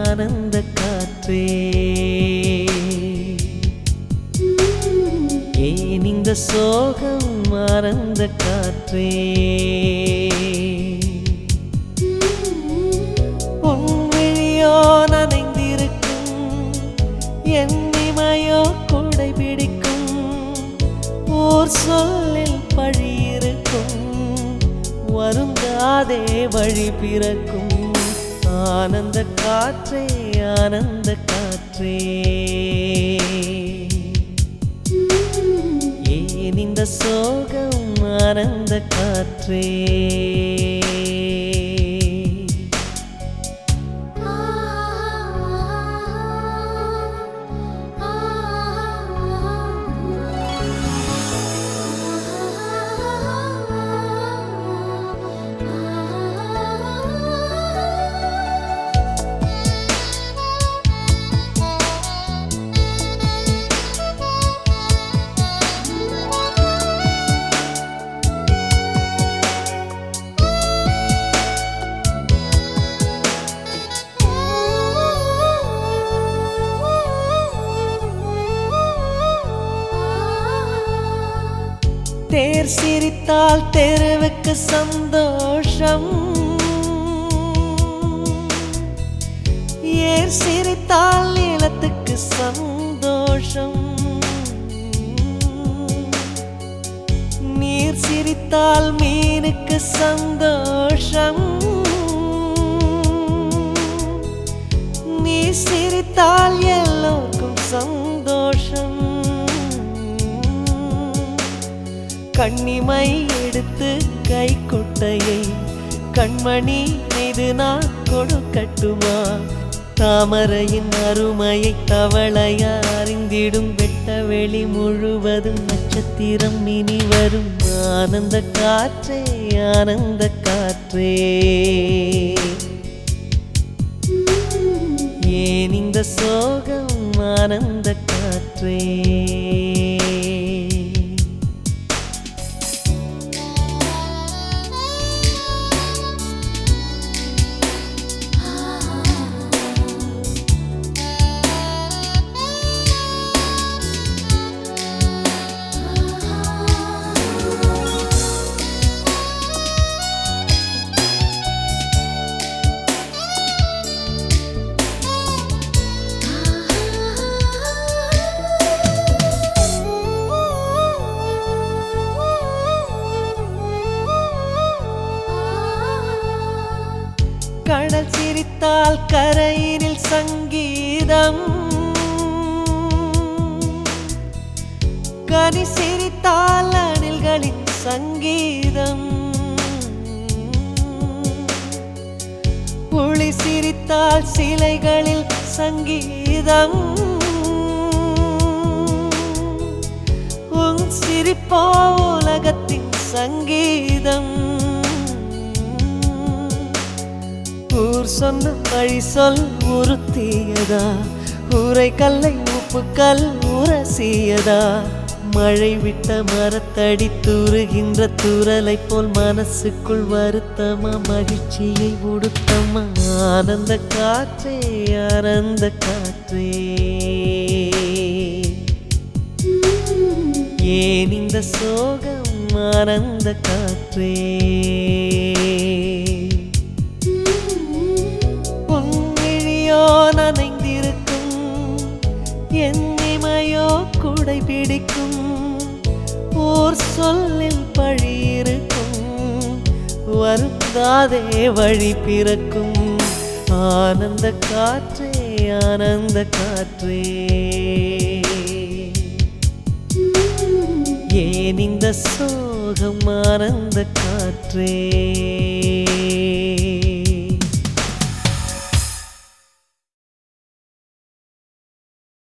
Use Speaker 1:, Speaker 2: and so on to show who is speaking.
Speaker 1: ஆனந்த காற்றே ஏன் இந்த சோகம் ஆனந்த காற்றே உன் விழியோ நனைந்திருக்கும் என் இமையோ குடை பிடிக்கும் ஊர் சொல்லில் பழி இருக்கும் வருந்தாதே வழி பிறக்கும் ஆனந்த காற்றே ஆனந்த காற்றே ஏன் இந்த சோகம் ஆனந்த காற்றே தேர் சிரித்தால் தெருவுக்கு சந்தோஷம் ஏர் சிரித்தால் நிலத்துக்கு சந்தோஷம் நீர் சிரித்தால் மீனுக்கு சந்தோஷம் நீ சிரித்தால் எல்லோருக்கும் சந்தோஷம் கண்ணிமை எடுத்து கை கொட்டையை கண்மணி மீது நான் கொடுக்கட்டுமா தாமரையின் அருமையை தவளையா அறிந்திடும் வெட்ட வெளி முழுவதும் நட்சத்திரம் இனி வரும் ஆனந்த காற்றே ஆனந்த காற்றே ஏன் இந்த சோகம் ஆனந்த காற்றே கடல் சிரித்தால் கரையினில் சங்கீதம் கனி சிரித்தால் அணில்களின் சங்கீதம் புலி சிரித்தால் சிலைகளில் சங்கீதம் உன் சிரிப்போ உலகத்தின் சங்கீதம் ஊர் சொன்ன வழி சொல் உறுத்தியதா ஊரை கல்லை உப்புக்கல் உரசியதா மழை விட்ட மரத்தடி தூறுகின்ற தூரலை போல் மனசுக்குள் வருத்தமா மகிழ்ச்சியை உடுத்தமா ஆனந்த காற்றே ஆனந்த காற்றே ஏன் இந்த சோகம் ஆனந்த காற்றே பொங்கிழியோ நனைந்திருக்கும் என் இமையோ குடை பிடிக்கும் ஓர் சொல்லில் பழி இருக்கும் வருந்தாதே வழி பிறக்கும் ஆனந்த காற்றே ஆனந்த காற்றே ஏன் இந்த சோகம் ஆனந்த காற்றே